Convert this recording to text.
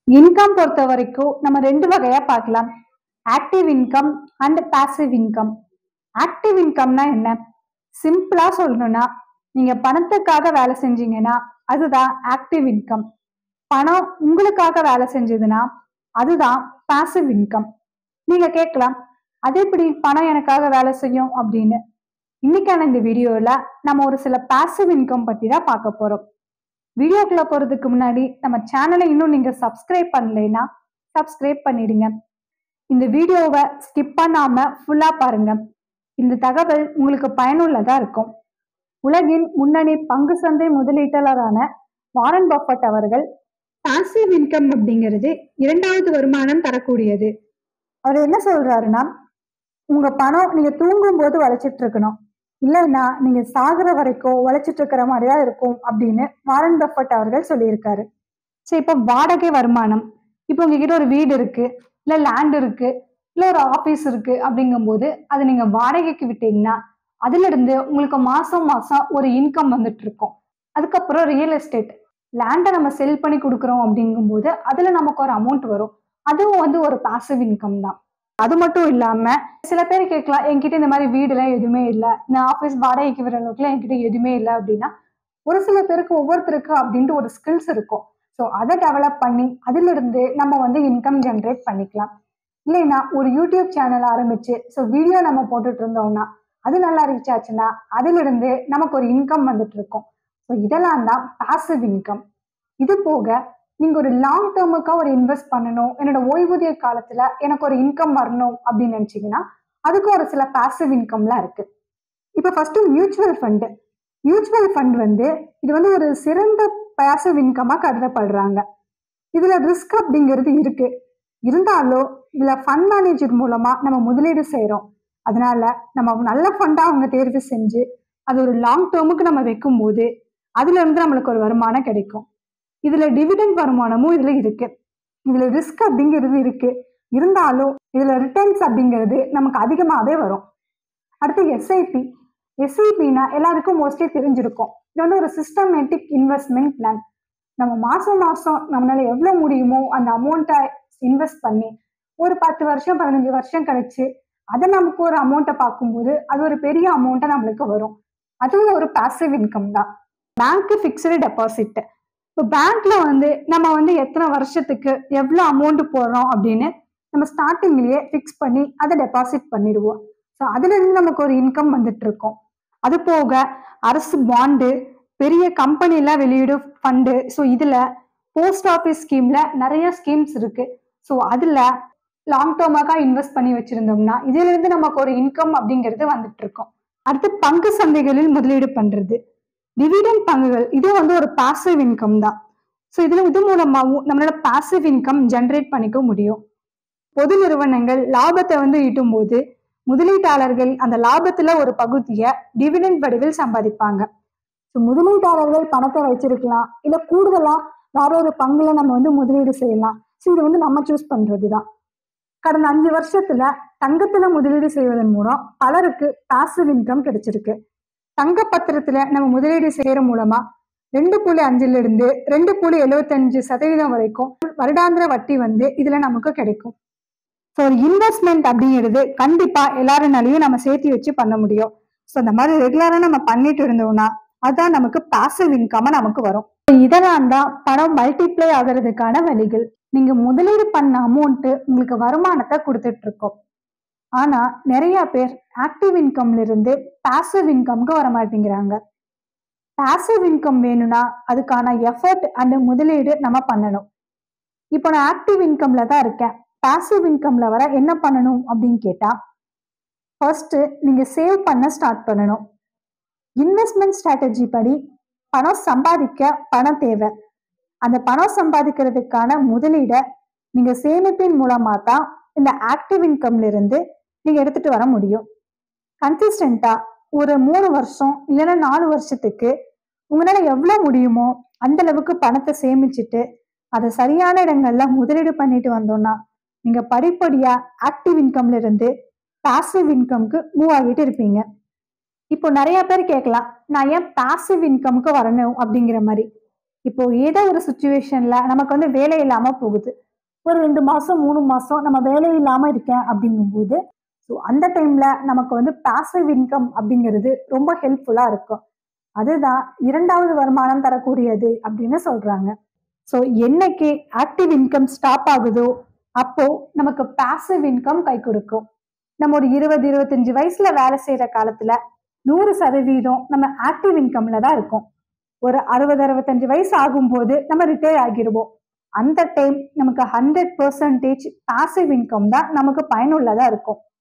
income பொறுத்த வரைக்கும் நம்ம ரெண்டு வகையா பார்க்கலாம் active income and passive income active இன்கம்னா என்ன சிம்பிளா சொல்லணும்னா நீங்க பணத்துக்காக வேலை செஞ்சீங்கன்னா அதுதான் ஆக்டிவ் இன்கம் பணம் உங்களுக்காக வேலை செஞ்சதுன்னா அதுதான் பாசிவ் இன்கம் நீங்க கேட்கலாம் அது எப்படி பணம் எனக்காக வேலை செய்யும் அப்படின்னு இன்னைக்கான இந்த வீடியோல நம்ம ஒரு சில பாசிவ் இன்கம் பத்தி தான் பார்க்க போறோம் வீடியோக்குள்ள போறதுக்கு முன்னாடி நம்ம சேனலை இன்னும் நீங்க சப்ஸ்கிரைப் பண்ணலைன்னா சப்ஸ்கிரைப் பண்ணிடுங்க இந்த வீடியோவை ஸ்கிப் பண்ணாம ஃபுல்லா பாருங்க இந்த தகவல் உங்களுக்கு பயனுள்ளதா இருக்கும் உலகின் முன்னணி பங்கு சந்தை முதலீட்டாளரான வாரன் பஃபட் அவர்கள் பாசிவ் இன்கம் அப்படிங்கிறது இரண்டாவது வருமானம் தரக்கூடியது அவர் என்ன சொல்றாருன்னா உங்க பணம் நீங்க தூங்கும் போது வளைச்சிட்டு இருக்கணும் இல்லைன்னா நீங்க சாகுற வரைக்கும் உழைச்சிட்டு இருக்கிற மாதிரியா இருக்கும் அப்படின்னு வாரன் பஃபட் அவர்கள் சொல்லியிருக்காரு சரி இப்ப வாடகை வருமானம் இப்போ உங்ககிட்ட ஒரு வீடு இருக்கு இல்ல லேண்ட் இருக்கு இல்ல ஒரு ஆபீஸ் இருக்கு அப்படிங்கும்போது அது நீங்க வாடகைக்கு விட்டீங்கன்னா அதுல இருந்து உங்களுக்கு மாசம் மாசம் ஒரு இன்கம் வந்துட்டு இருக்கும் அதுக்கப்புறம் ரியல் எஸ்டேட் லேண்டை நம்ம செல் பண்ணி கொடுக்குறோம் அப்படிங்கும்போது அதுல நமக்கு ஒரு அமௌண்ட் வரும் அதுவும் வந்து ஒரு பாசிவ் இன்கம் தான் அது மட்டும் இல்லாம சில பேர் கேட்கலாம் என்கிட்ட இந்த மாதிரி வீடுலாம் எதுவுமே இல்லை நான் ஆஃபீஸ் வாடகைக்கு விடுற அளவுக்குலாம் என்கிட்ட எதுவுமே இல்லை அப்படின்னா ஒரு சில பேருக்கு ஒவ்வொருத்தருக்கு அப்படின்ட்டு ஒரு ஸ்கில்ஸ் இருக்கும் ஸோ அதை டெவலப் பண்ணி அதுல இருந்து நம்ம வந்து இன்கம் ஜென்ரேட் பண்ணிக்கலாம் இல்லைன்னா ஒரு யூடியூப் சேனல் ஆரம்பிச்சு ஸோ வீடியோ நம்ம போட்டுட்டு இருந்தோம்னா அது நல்லா ரீச் ஆச்சுன்னா அதுல இருந்து நமக்கு ஒரு இன்கம் வந்துட்டு இருக்கும் ஸோ இதெல்லாம் தான் பாசிவ் இன்கம் இது போக நீங்க ஒரு லாங் டேர்முக்கா ஒரு இன்வெஸ்ட் பண்ணணும் என்னோட ஓய்வூதிய காலத்துல எனக்கு ஒரு இன்கம் வரணும் அப்படின்னு நினைச்சீங்கன்னா அதுக்கும் ஒரு சில பாசிவ் இன்கம்லாம் இருக்கு இப்போ first mutual fund mutual fund வந்து இது வந்து ஒரு சிறந்த பாசிவ் இன்கமா கருதப்படுறாங்க இதுல ரிஸ்க் அப்படிங்கிறது இருக்கு இருந்தாலும் இதுல ஃபண்ட் மேனேஜர் மூலமா நம்ம முதலீடு செய்றோம் அதனால நம்ம நல்ல ஃபண்டா அவங்க தேர்வு செஞ்சு அது ஒரு லாங் டேர்முக்கு நம்ம வைக்கும் போது அதுல இருந்து நம்மளுக்கு ஒரு வருமானம் கிடைக்கும் இதுல டிவிடெண்ட் வருமானமும் இதுல இருக்கு இதுல ரிஸ்க் அப்படிங்கிறது இருக்கு இருந்தாலும் இதுல ரிட்டர்ன்ஸ் அப்படிங்கிறது நமக்கு அதிகமாகவே வரும் அடுத்து எஸ்ஐபி எஸ்ஐபினா எல்லாருக்கும் மோஸ்ட்லி தெரிஞ்சிருக்கும் இது வந்து ஒரு சிஸ்டமேட்டிக் இன்வெஸ்ட்மெண்ட் பிளான் நம்ம மாசம் மாசம் நம்மளால எவ்வளவு முடியுமோ அந்த அமௌண்ட்டை இன்வெஸ்ட் பண்ணி ஒரு பத்து வருஷம் பதினஞ்சு வருஷம் கழிச்சு அதை நமக்கு ஒரு அமௌண்ட்டை பார்க்கும்போது அது ஒரு பெரிய அமௌண்ட்டை நம்மளுக்கு வரும் அதுவும் ஒரு பாசிவ் இன்கம் தான் பேங்க் ஃபிக்ஸ்டு டெபாசிட் இப்போ பேங்க்ல வந்து நம்ம வந்து எத்தனை வருஷத்துக்கு எவ்வளோ அமௌண்ட் போடுறோம் அப்படின்னு நம்ம ஸ்டார்டிங்லயே ஃபிக்ஸ் பண்ணி அதை டெபாசிட் பண்ணிடுவோம் ஸோ அதுல இருந்து நமக்கு ஒரு இன்கம் வந்துட்டு இருக்கும் அது போக அரசு பாண்டு பெரிய கம்பெனில வெளியிடும் ஃபண்டு ஸோ இதுல போஸ்ட் ஆஃபீஸ் ஸ்கீம்ல நிறைய ஸ்கீம்ஸ் இருக்கு ஸோ அதுல லாங் டேர்மாக இன்வெஸ்ட் பண்ணி வச்சிருந்தோம்னா இதுல இருந்து நமக்கு ஒரு இன்கம் அப்படிங்கிறது வந்துட்டு இருக்கும் அடுத்து பங்கு சந்தைகளில் முதலீடு பண்றது டிவிடெண்ட் பங்குகள் இது வந்து ஒரு பாசிவ் இன்கம் தான் ஸோ இதுல இது மூலமாகவும் நம்மளோட பாசிவ் இன்கம் ஜென்ரேட் பண்ணிக்க முடியும் பொது நிறுவனங்கள் லாபத்தை வந்து ஈட்டும் போது முதலீட்டாளர்கள் அந்த லாபத்துல ஒரு பகுதியை டிவிடெண்ட் வடிவில் சம்பாதிப்பாங்க ஸோ முதலீட்டாளர்கள் பணத்தை வச்சிருக்கலாம் இல்ல கூடுதலா வேற ஒரு பங்குல நம்ம வந்து முதலீடு செய்யலாம் ஸோ இது வந்து நம்ம சூஸ் பண்றது தான் கடந்த அஞ்சு வருஷத்துல தங்கத்துல முதலீடு செய்வதன் மூலம் பலருக்கு பாசிவ் இன்கம் கிடைச்சிருக்கு தங்க பத்திரத்துல நம்ம முதலீடு செய்யற மூலமா ரெண்டு புள்ளி அஞ்சுல இருந்து ரெண்டு புள்ளி எழுபத்தஞ்சு சதவீதம் வரைக்கும் வருடாந்திர வட்டி வந்து இதுல நமக்கு கிடைக்கும் ஸோ ஒரு இன்வெஸ்ட்மெண்ட் அப்படிங்கிறது கண்டிப்பா எல்லாருனாலையும் நம்ம சேர்த்து வச்சு பண்ண முடியும் ஸோ இந்த மாதிரி ரெகுலரா நம்ம பண்ணிட்டு இருந்தோம்னா அதான் நமக்கு பாசிவ் இன்கமா நமக்கு வரும் இதெல்லாம் தான் பணம் மல்டிப்ளை ஆகிறதுக்கான வழிகள் நீங்க முதலீடு பண்ண அமௌண்ட் உங்களுக்கு வருமானத்தை கொடுத்துட்டு இருக்கோம் ஆனா நிறைய பேர் ஆக்டிவ் இன்கம்ல இருந்து பாசிவ் இன்கம்க்கு வர மாட்டேங்கிறாங்க பாசிவ் இன்கம் வேணும்னா அதுக்கான எஃபர்ட் அண்ட் முதலீடு நம்ம பண்ணணும் இப்போ நான் ஆக்டிவ் இன்கம்ல தான் இருக்கேன் பாசிவ் இன்கம்ல வர என்ன பண்ணணும் அப்படின்னு கேட்டா ஃபர்ஸ்ட் நீங்க சேவ் பண்ண ஸ்டார்ட் பண்ணணும் இன்வெஸ்ட்மெண்ட் ஸ்ட்ராட்டஜி படி பணம் சம்பாதிக்க பணம் தேவை அந்த பணம் சம்பாதிக்கிறதுக்கான முதலீடை நீங்க சேமிப்பின் மூலமா தான் இந்த ஆக்டிவ் இன்கம்ல இருந்து நீங்க எடுத்துட்டு வர முடியும் கன்சிஸ்டண்டா ஒரு மூணு வருஷம் இல்லைன்னா நாலு வருஷத்துக்கு உங்களால எவ்வளவு முடியுமோ அந்த அளவுக்கு பணத்தை சேமிச்சுட்டு அதை சரியான இடங்கள்ல முதலீடு பண்ணிட்டு வந்தோம்னா நீங்க படிப்படியா ஆக்டிவ் இன்கம்ல இருந்து பாசிவ் இன்கம்க்கு மூவ் ஆகிட்டு இருப்பீங்க இப்போ நிறைய பேர் கேட்கலாம் நான் ஏன் பாசிவ் இன்கம்க்கு வரணும் அப்படிங்கிற மாதிரி இப்போ ஏதோ ஒரு சுச்சுவேஷன்ல நமக்கு வந்து வேலை இல்லாம போகுது ஒரு ரெண்டு மாசம் மூணு மாசம் நம்ம வேலை இல்லாம இருக்கேன் அப்படிங்கும்போது ஸோ அந்த டைம்ல நமக்கு வந்து பாசிவ் இன்கம் அப்படிங்கிறது ரொம்ப ஹெல்ப்ஃபுல்லா இருக்கும் அதுதான் இரண்டாவது வருமானம் தரக்கூடியது அப்படின்னு சொல்றாங்க ஸோ என்னைக்கு ஆக்டிவ் இன்கம் ஸ்டாப் ஆகுதோ அப்போ நமக்கு பாசிவ் இன்கம் கை கொடுக்கும் நம்ம ஒரு இருபது இருபத்தஞ்சு வயசுல வேலை செய்யற காலத்துல நூறு சதவீதம் நம்ம ஆக்டிவ் இன்கம்ல தான் இருக்கும் ஒரு அறுபது அறுபத்தஞ்சு வயசு ஆகும்போது நம்ம ரிட்டையர் ஆகிருவோம் அந்த டைம் நமக்கு ஹண்ட்ரட் பர்சன்டேஜ் பாசிவ் இன்கம் தான் நமக்கு பயனுள்ளதா இருக்கும்